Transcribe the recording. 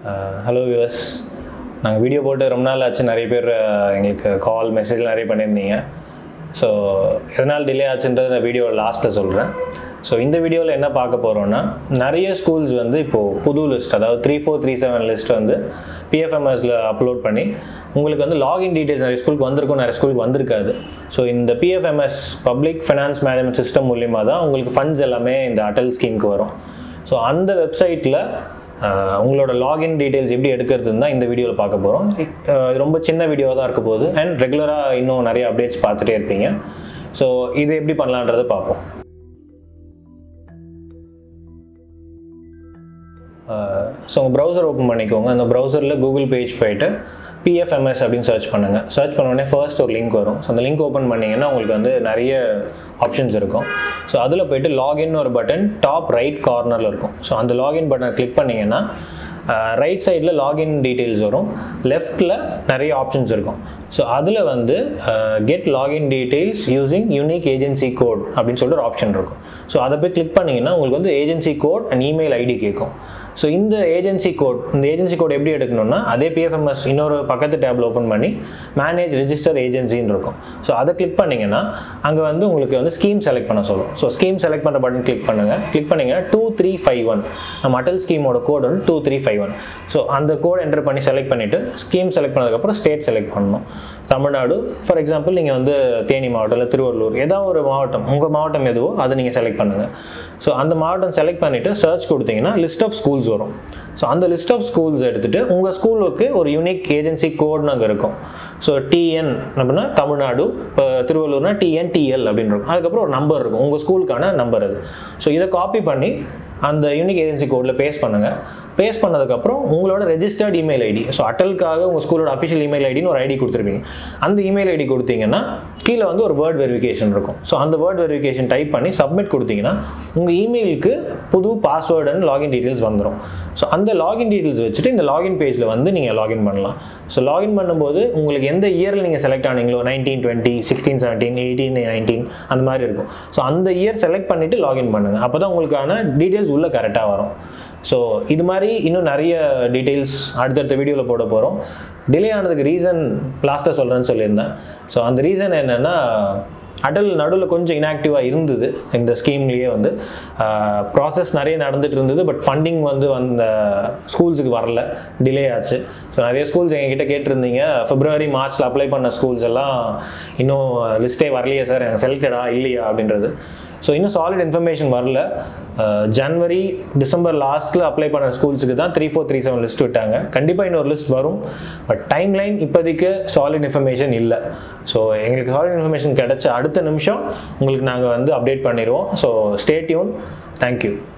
hello viewers நாங்கள் video போட்டு ரொம்ப நாள் ஆச்சு நிறைய பேர் அஹ், எங்களுக்கு கால் மெசேஜ் நிறைய பண்ணியிருந்தீங்க ஸோ எதனால் டிலே ஆச்சுன்றது நான் வீடியோ லாஸ்ட்டில் சொல்கிறேன் ஸோ இந்த வீடியோவில் என்ன பார்க்க போகிறோன்னா நிறைய ஸ்கூல்ஸ் வந்து இப்போது புது லிஸ்ட் அதாவது three four three seven list வந்து பிஎஃப்எம்எஸில் அப்லோட் பண்ணி உங்களுக்கு வந்து லாகின் டீட்டெயில்ஸ் நிறைய ஸ்கூலுக்கு வந்திருக்கும் நிறைய ஸ்கூலுக்கு வந்திருக்காது ஸோ இந்த PFMS public finance management system மூலிமா தான் உங்களுக்கு ஃபண்ட்ஸ் எல்லாமே இந்த அட்டல் ஸ்கீமுக்கு வரும் ஸோ அந்த வெப்சைட்டில் ஆஹ் உங்களோட லாகின் டீட்டெயில்ஸ் எப்படி எடுக்கிறதுன்னு தான் இந்த வீடியோவில் பார்க்க போகிறோம் ரொம்ப சின்ன வீடியோவாக தான் இருக்க போகுது அண்ட் ரெகுலராக இன்னும் நிறைய அப்டேட்ஸ் பார்த்துட்டே இருப்பீங்க ஸோ இது எப்படி பண்ணலான்றதை பார்ப்போம் ஸோ உங்கள் ப்ரௌசர் ஓப்பன் பண்ணிக்கோங்க அந்த ப்ரௌசரில் கூகுள் பேஜ் போயிட்டு பிஎஃப்எம்எஸ் அப்படின்னு சர்ச் பண்ணுங்கள் சர்ச் பண்ண உடனே ஃபர்ஸ்ட் ஒரு லிங்க் வரும் ஸோ அந்த லிங்க் ஓப்பன் பண்ணிங்கன்னா உங்களுக்கு வந்து நிறைய ஆப்ஷன்ஸ் இருக்கும் ஸோ அதில் போயிட்டு லாகின் ஒரு பட்டன் டாப் ரைட் கார்னரில் இருக்கும் ஸோ அந்த லாகின் பட்டனை கிளிக் பண்ணிங்கன்னா ரைட் சைடில் லாகின் டீட்டெயில்ஸ் வரும் லெஃப்ட்டில் நிறைய ஆப்ஷன்ஸ் இருக்கும் ஸோ அதில் வந்து get login details using unique agency code அப்படின்னு சொல்லிட்டு ஒரு ஆப்ஷன் இருக்கும் ஸோ அதை போய் கிளிக் பண்ணிங்கன்னா உங்களுக்கு வந்து agency code and email ID கேட்கும் ஸோ இந்த ஏஜென்சி கோட் இந்த ஏஜென்சி கோட் எப்படி எடுக்கணும்னா அதே பிஎஃப்எம்எஸ் இன்னொரு பக்கத்து டேபில் ஓப்பன் பண்ணி மேனேஜ் ரெஜிஸ்டர் ஏஜென்சின்னு இருக்கும் ஸோ அதை கிளிக் பண்ணிங்கன்னா அங்கே வந்து உங்களுக்கு வந்து ஸ்கீம் செலக்ட் பண்ண சொல்லும் ஸோ ஸ்கீம் செலக்ட் பண்ணுற பட்டன் கிளிக் பண்ணுங்கள் கிளிக் பண்ணிங்கன்னா டூ த்ரீ ஃபைவ் ஒன் நம்ம அட்டல் ஸ்கீமோட கோட் வந்து two three five one so அந்த கோட் என்டர் பண்ணி செலக்ட் பண்ணிவிட்டு ஸ்கீம் செலக்ட் பண்ணதுக்கப்புறம் ஸ்டேட் செலக்ட் பண்ணணும் தமிழ்நாடு ஃபார் எக்ஸாம்பிள் நீங்கள் வந்து தேனி மாவட்டம் இல்லை திருவள்ளூர் ஏதாவது ஒரு மாவட்டம் உங்கள் மாவட்டம் எதுவோ அதை நீங்கள் செலக்ட் பண்ணுங்கள் ஸோ அந்த மாவட்டம் செலக்ட் பண்ணிவிட்டு சர்ச் கொடுத்தீங்கன்னா லிஸ்ட் ஆஃப் ஸ்கூல்ஸ் வரும் ஸோ அந்த லிஸ்ட் ஆஃப் ஸ்கூல்ஸ் எடுத்துகிட்டு உங்கள் ஸ்கூலுக்கு ஒரு யூனிக் ஏஜென்சி கோட்னு அங்கே இருக்கும் ஸோ டிஎன் அப்படின்னா தமிழ்நாடு இப்போ திருவள்ளூர்னா டிஎன் டிஎல் அப்படின்னு இருக்கும் அதுக்கப்புறம் ஒரு நம்பர் இருக்கும் உங்கள் ஸ்கூலுக்கான நம்பர் அது ஸோ இதை காப்பி பண்ணி அந்த யூனிக் ஏஜென்சி கோடில் பேஸ்ட் பண்ணுங்கள் பேஸ்ட் பண்ணதுக்கப்புறம் உங்களோட ரெஜிஸ்டர்ட் இமெயில் ஐடி ஸோ அட்டலுக்காக உங்கள் ஸ்கூலோட அஃபிஷியல் இமெயில் ஐடின்னு ஒரு ஐடி கொடுத்துருப்பீங்க அந்த இமெயில் ஐடி கொடுத்தீங்கன்னா கீழே வந்து ஒரு வேர்ட் வெரிஃபிகேஷன் இருக்கும் ஸோ அந்த வேர்ட் வெரிஃபிகேஷன் டைப் பண்ணி சப்மிட் கொடுத்தீங்கன்னா உங்கள் இமெயிலுக்கு புது பாஸ்வேர்டு அண்ட் லாகின் டீட்டெயில்ஸ் வந்துடும் ஸோ அந்த லாகின் டீட்டெயில்ஸ் வச்சுட்டு இந்த லாகின் பேஜில் வந்து நீங்கள் லாகின் பண்ணலாம் ஸோ லாகின் பண்ணும்போது உங்களுக்கு எந்த இயரில் நீங்கள் செலக்ட் ஆனீங்களோ nineteen twenty sixteen seventeen eighteen nineteen அந்த மாதிரி இருக்கும் ஸோ அந்த இயர் செலக்ட் பண்ணிவிட்டு லாகின் பண்ணுங்கள் அப்போ தான் உங்களுக்கான டீட்டெயில்ஸ் உள்ளே கரெக்டாக வரும் ஸோ இது மாதிரி இன்னும் நிறைய டீட்டெயில்ஸ் அடுத்தடுத்த வீடியோவில் போட போகிறோம் டிலே ஆனதுக்கு ரீசன் லாஸ்ட்டாக சொல்கிறேன்னு சொல்லியிருந்தேன் ஸோ அந்த ரீசன் என்னென்னா அடல் நடுவில் கொஞ்சம் இன்ஆக்டிவாக இருந்தது இந்த ஸ்கீம்லேயே வந்து ப்ராசஸ் நிறைய நடந்துட்டு இருந்தது பட் ஃபண்டிங் வந்து வந்த ஸ்கூல்ஸுக்கு வரல டிலே ஆச்சு ஸோ நிறைய ஸ்கூல்ஸ் எங்ககிட்ட கேட்டிருந்தீங்க பிப்ரவரி மார்ச்சில் அப்ளை பண்ண ஸ்கூல்ஸ் எல்லாம் இன்னும் லிஸ்ட்டே வரலையே சார் எனக்கு செலக்டடா இல்லையா அப்படின்றது ஸோ இன்னும் சாலிட் இன்ஃபர்மேஷன் வரல ஜனவரி டிசம்பர் லாஸ்ட்டில் அப்ளை பண்ண ஸ்கூல்ஸுக்கு தான் three four three seven list விட்டாங்க கண்டிப்பாக இன்னொரு லிஸ்ட் வரும் பட் டைம் லைன் இப்போதைக்கு சாலிட் இன்ஃபர்மேஷன் இல்லை ஸோ எங்களுக்கு சாலிட் இன்ஃபர்மேஷன் கிடைச்ச அடுத்த நிமிஷம் உங்களுக்கு நாங்கள் வந்து அப்டேட் பண்ணிடுவோம் ஸோ ஸ்டே டியூன் தேங்க்யூ